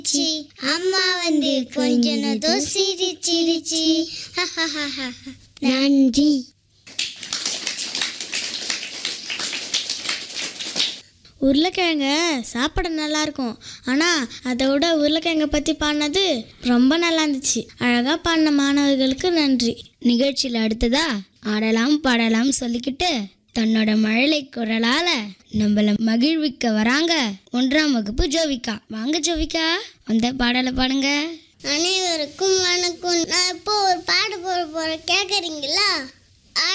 C அம்மா வந்து கொஞ்சனதும் சிரிச்சிருச்சு நன்றி உருளைக்கிழங்க சாப்பிட நல்லா இருக்கும் ஆனால் அதை விட உருளைக்கிழங்க பற்றி பாடினது ரொம்ப நல்லா இருந்துச்சு அழகாக பாடின மாணவர்களுக்கு நன்றி நிகழ்ச்சியில் அடுத்ததா ஆடலாம் பாடலாம் சொல்லிக்கிட்டு தன்னோட மழலை குரலால நம்மள மகிழ்விக்க வராங்க ஒன்றாம் வகுப்பு ஜோவிகா வாங்க ஜோவிகா வந்த பாடலை பாடுங்க அனைவருக்கும் வணக்கம் நான் இப்போ ஒரு பாடு போட போறேன் கேட்குறீங்களா